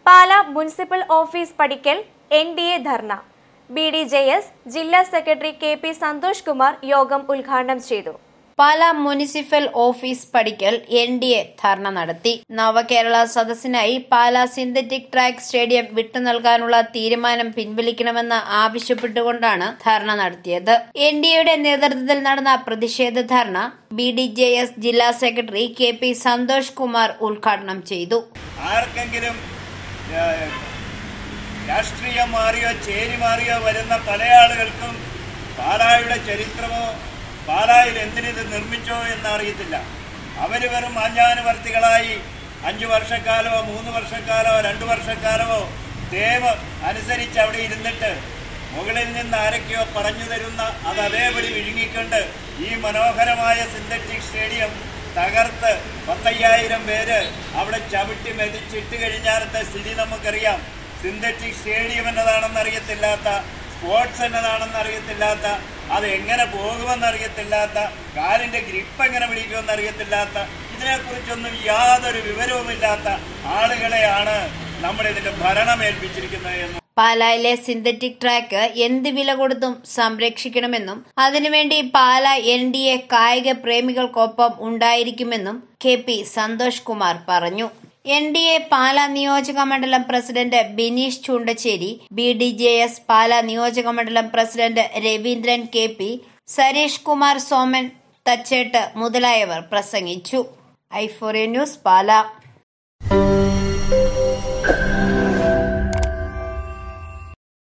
പാല municipal office പടിക്കൽ N D A dharna B D J S ജില്ലാ secretary K P Santhosh Kumar യോഗം ഉദ്ഘാടനം ചെയ്തു പാല മുനിസിപ്പൽ ഓഫീസ് പടിക്കൽ എൻ ഡി എ ധർണ നടത്തി നവകേരള സദസ്സിനായി പാല സിന്തറ്റിക് ട്രാക്ക് സ്റ്റേഡിയം വിട്ടുനൽകാനുള്ള തീരുമാനം പിൻവലിക്കണമെന്ന് ആവശ്യപ്പെട്ടുകൊണ്ടാണ് ധർണ നടത്തിയത് എൻ ഡി എയുടെ നേതൃത്വത്തിൽ നടന്ന പ്രതിഷേധ dharna B D J S ജില്ലാ secretary K P Santhosh Kumar ഉദ്ഘാടനം ചെയ്തു ആർക്കെങ്കിലും ഏഹ്, രാഷ്ട്രീയം മാറിയോ ചേരി മാറിയോ വരുന്ന പല ആളുകൾക്കും പാലായുടെ ചരിത്രമോ പാലായിൽ എന്തിനിത് നിർമ്മിച്ചോ എന്ന് അറിയത്തില്ല അവർ വെറും അഞ്ചാനുവർത്തികളായി അഞ്ചു വർഷക്കാലമോ മൂന്ന് വർഷക്കാലമോ രണ്ട് വർഷക്കാലമോ ദൈവം അനുസരിച്ച് അവിടെ ഇരുന്നിട്ട് മുകളിൽ നിന്ന് ആരൊക്കെയോ പറഞ്ഞു തരുന്ന അത് അതേപടി വിഴുങ്ങിക്കൊണ്ട് ഈ മനോഹരമായ സിന്തറ്റിക് സ്റ്റേഡിയം തകർത്ത് പത്തയ്യായിരം പേര് അവിടെ ചവിട്ടി മെതിച്ചിട്ട് കഴിഞ്ഞാലത്തെ സ്ഥിതി നമുക്കറിയാം സിന്തറ്റിക് സ്റ്റേഡിയം എന്നതാണെന്ന് അറിയത്തില്ലാത്ത സ്പോർട്സ് എന്നതാണെന്ന് അറിയത്തില്ലാത്ത അത് എങ്ങനെ പോകുമെന്ന് അറിയത്തില്ലാത്ത കാലിന്റെ ഗ്രിപ്പ് എങ്ങനെ പിടിക്കുമെന്ന് അറിയത്തില്ലാത്ത ഇതിനെക്കുറിച്ചൊന്നും യാതൊരു വിവരവുമില്ലാത്ത ആളുകളെയാണ് നമ്മൾ ഇതിന്റെ ഭരണം ഏൽപ്പിച്ചിരിക്കുന്നത് എന്ന് പാലായിലെ സിന്തറ്റിക് ട്രാക്ക് എന്ത് വില കൊടുത്തും സംരക്ഷിക്കണമെന്നും അതിനുവേണ്ടി പാല എൻ ഡി എ കായിക പ്രേമികൾക്കൊപ്പം ഉണ്ടായിരിക്കുമെന്നും കെ പി സന്തോഷ് കുമാർ പറഞ്ഞു എൻ ഡി എ പാല നിയോജക മണ്ഡലം president Bineesh Choondacherry B D J S Pala നിയോജക മണ്ഡലം president Raveendran K P Sareesh Kumar Soman Thachettu മുതലായവർ പ്രസംഗിച്ചു ഐഫോറിയ ന്യൂസ് പാല